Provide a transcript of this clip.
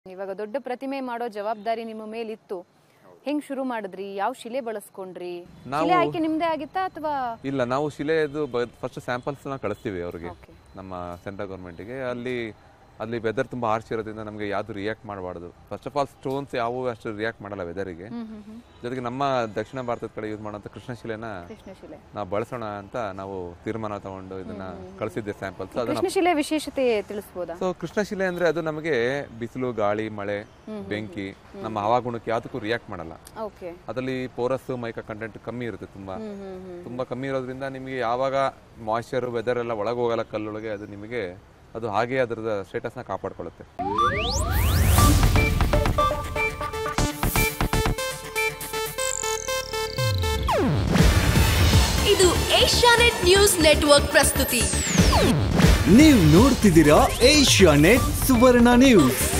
ಇವಾಗ ದೊಡ್ಡ ಪ್ರತಿಮೆ ಮಾಡೋ ಜವಾಬ್ದಾರಿ ನಿಮ್ಮ ಮೇಲಿತ್ತು ಹೆಂಗ್ ಶುರು ಮಾಡಿದ್ರಿ ಯಾವ ಶಿಲೆ ಬಳಸ್ಕೊಂಡ್ರಿ ಶಿಲೆ ಆಯ್ಕೆ ನಿಮ್ದೇ ಆಗಿತ್ತಾ ಅಥವಾ ಇಲ್ಲ ನಾವು ಶಿಲೆದು ಫಸ್ಟ್ ಸ್ಯಾಂಪಲ್ಸ್ನ ಕಳಿಸ್ತೀವಿ ಅವ್ರಿಗೆ Okay. ನಮ್ಮ ಸೆಂಟ್ರಲ್ ಗೌರ್ಮೆಂಟಿಗೆ ಅಲ್ಲಿ ಅಲ್ಲಿ ವೆದರ್ ತುಂಬ ಹಾರ್ಶ್ ಇರೋದ್ರಿಂದ ನಮಗೆ ಯಾವುದು ರಿಯಾಕ್ಟ್ ಮಾಡಬಾರ್ದು ಫಸ್ಟ್ ಆಫ್ ಆಲ್ ಸ್ಟೋನ್ಸ್ ಯಾವುವು ಅಷ್ಟು ರಿಯಾಕ್ಟ್ ಮಾಡಲ್ಲ ವೆದರಿಗೆ ಜೊತೆಗೆ ನಮ್ಮ ದಕ್ಷಿಣ ಭಾರತದ ಕಡೆ ಯೂಸ್ ಮಾಡೋಂಥ ಕೃಷ್ಣಶಿಲೆನ ಕೃಷ್ಣ ಶಿಲೆ ನಾವು ಬಳಸೋಣ ಅಂತ ನಾವು ತೀರ್ಮಾನ ತಗೊಂಡು ಇದನ್ನ ಕಳಿಸಿದ್ದೆ ಸ್ಯಾಂಪಲ್ಸ್ ಅದನ್ನ ಕೃಷ್ಣ ಶಿಲೆ ವಿಶೇಷತೆ ತಿಳಿಸ್ಬೋದಾ ಸೊ ಕೃಷ್ಣಶಿಲೆ ಅಂದ್ರೆ ಅದು ನಮಗೆ ಬಿಸಿಲು ಗಾಳಿ ಮಳೆ ಬೆಂಕಿ ನಮ್ಮ ಹವಾಗುಣಕ್ಕೆ ಯಾವುದಕ್ಕೂ ರಿಯಾಕ್ಟ್ ಮಾಡಲ್ಲ ಓಕೆ ಅದರಲ್ಲಿ ಪೋರಸ್ ಮೈಕ ಕಂಟೆಂಟ್ ಕಮ್ಮಿ ಇರುತ್ತೆ ತುಂಬಾ ಹ್ಮ್ ಹ್ಮ್ ಹ್ಮ್ ತುಂಬಾ ಕಮ್ಮಿ ಇರೋದ್ರಿಂದ ನಿಮಗೆ ಯಾವಾಗ ಮಾಯ್ಶ್ಚರ್ ವೆದರ್ ಎಲ್ಲ ಒಳಗೆ ಹೋಗಲ್ಲ ಕಲ್ಲೊಳಗೆ ಅದು ನಿಮಗೆ ಅದು ಹಾಗೆ ಅದರದ ಸ್ಟೇಟಸ್ನ ಕಾಪಾಡ್ಕೊಳ್ಳುತ್ತೆ ಇದು ಏಷ್ಯಾನೆಟ್ ನ್ಯೂಸ್ ನೆಟ್ವರ್ಕ್ ಪ್ರಸ್ತುತಿ ನೀವು ನೋಡ್ತಿದ್ದೀರಾ ಏಷ್ಯಾ ನೆಟ್ ಸುವರ್ಣ ನ್ಯೂಸ್